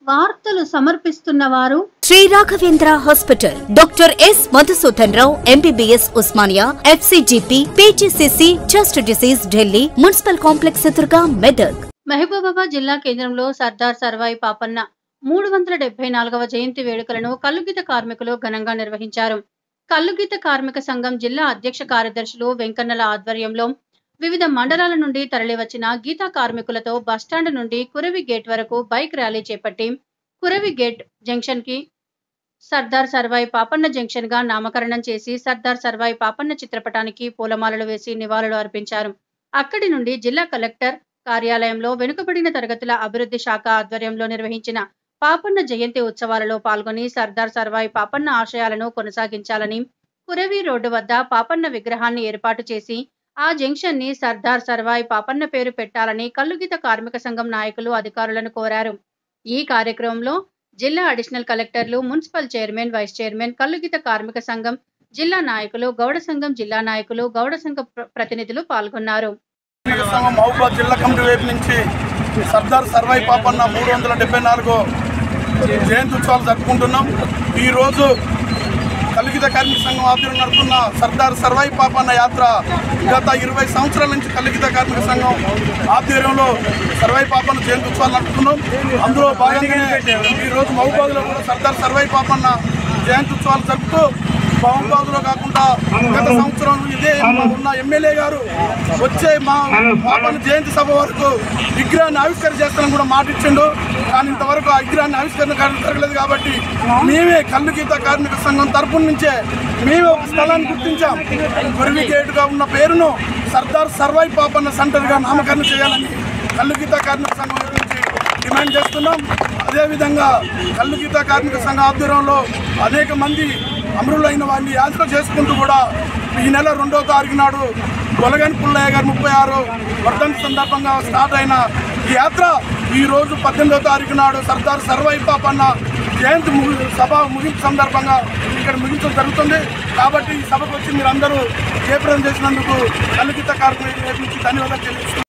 వార్తలు సమర్పిస్తున్న వారు Shri Raghavendra hospital doctor S Madhusudan Rao MBBS Osmania FCGP PGCC chest disease Delhi municipal complex ఎదురుగా మెదక్ మహబూబాబాద్ జిల్లా కేంద్రంలో సర్దార్ సర్వాయి పాపన్న మూడు వందల డెబ్బై నాలుగవ జయంతి వేడుకలను కల్లుగీత కార్మికులు ఘనంగా నిర్వహించారు కల్లుగీత కార్మిక సంఘం జిల్లా అధ్యక్ష కార్యదర్శులు వెంకన్నల ఆధ్వర్యంలో వివిధ మండలాల నుండి తరలివచ్చిన గీతా కార్మికులతో బస్టాండ్ నుండి కురవి గేట్ వరకు బైక్ ర్యాలీ చేపట్టి కురవి గేట్ జంక్షన్ కి సర్దార్ సర్వాయి పాపన్న జంక్షన్ గా నామకరణం చేసి సర్దార్ సర్వాయి పాపన్న చిత్రపటానికి పూలమాలలు వేసి నివాళులు అర్పించారు అక్కడి నుండి జిల్లా కలెక్టర్ కార్యాలయంలో వెనుకబడిన తరగతుల అభివృద్ధి శాఖ ఆధ్వర్యంలో నిర్వహించిన పాపన్న జయంతి ఉత్సవాలలో పాల్గొని సర్దార్ సర్వాయి పాపన్న ఆశయాలను కొనసాగించాలని కురవి రోడ్డు వద్ద పాపన్న విగ్రహాన్ని ఏర్పాటు చేసి ఆ జంక్షన్ ని సర్దార్ సర్వాయి పాపన్న పేరు పెట్టాలని కల్లుగీత కార్మిక సంఘం నాయకులు అధికారులను కోరారు ఈ కార్యక్రమంలో జిల్లా అడిషనల్ కలెక్టర్లు మున్సిపల్ చైర్మన్ వైస్ చైర్మన్ కల్లుగీత కార్మిక సంఘం జిల్లా నాయకులు గౌడ సంఘం జిల్లా నాయకులు గౌడ సంఘ ప్ర- ప్రతినిధులు పాల్గొన్నారు కార్మిక సంఘం మహబూబాద్ జిల్లా కమిటీ వైపు నుంచి సర్దార్ సర్వాయి పాపన్న మూడు వందల డెబ్బై నాలుగో జయంతి ఉత్సవాలు జరుపుకుంటున్నాం ఈరోజు కలిగిత కార్మిక సంఘం ఆధ్వర్యం నడుపుతున్న సర్దార్ సర్వాయి పాపన్న యాత్ర గత ఇరవై సంవత్సరాల నుంచి కలిగిత కార్మిక సంఘం ఆధ్వర్యంలో సర్వాయి పాపన్న జయంతి ఉత్సవాలు నడుపుతున్నాం అందులో భాగంగానే ఈరోజు మహబూబాద్లో కూడా సర్దార్ సర్వాయి పాపన్న జయంతి ఉత్సవాలు జరుపుతూ మహబూబాద్లో కాకుండా గత సంవత్సరం ఇదే ఉన్న ఎమ్మెల్యే గారు వచ్చే మా పాపన్న జయంతి సభ వరకు విగ్రహాన్ని ఆవిష్కరణ చేస్తానని కూడా మాట ఇచ్చిండు కానీ ఇంతవరకు ఆ విగ్రహాన్ని ఆవిష్కరణ కారణం జరగలేదు కాబట్టి మేమే కళ్ళు గీత కార్మిక సంఘం తరపున నుంచే మేమే ఒక స్థలాన్ని గుర్తించాం గురివి గేటుగా ఉన్న పేరును సర్దార్ సర్వాయి పాపన్న సెంటర్గా నామకరణం చేయాలని కళ్ళు గీత కార్మిక సంఘం వైపు నుంచి డిమాండ్ చేస్తున్నాం అదేవిధంగా కళ్ళు గీత కార్మిక సంఘ ఆధ్వర్యంలో అనేక మంది అమరులైన వారిని యాత్ర చేసుకుంటూ కూడా ఈ నెల రెండో తారీఖు నాడు గొలగని పుల్లయ్య గారు ముప్పై ఆరు వర్ధంతి సందర్భంగా స్టార్ట్ అయిన ఈ యాత్ర ఈ రోజు పద్దెనిమిదో తారీఖు నాడు సర్దార్ సర్వాయి పాపన్న జయంతి ముగి సభ ముగింపు సందర్భంగా ఇక్కడ ముగించడం జరుగుతుంది కాబట్టి ఈ సభకు వచ్చి మీరందరూ జయప్రదం చేసినందుకు కలుగిత కార్మికుల వైపు నుంచి ధన్యవాదాలు తెలియజేస్తున్నాను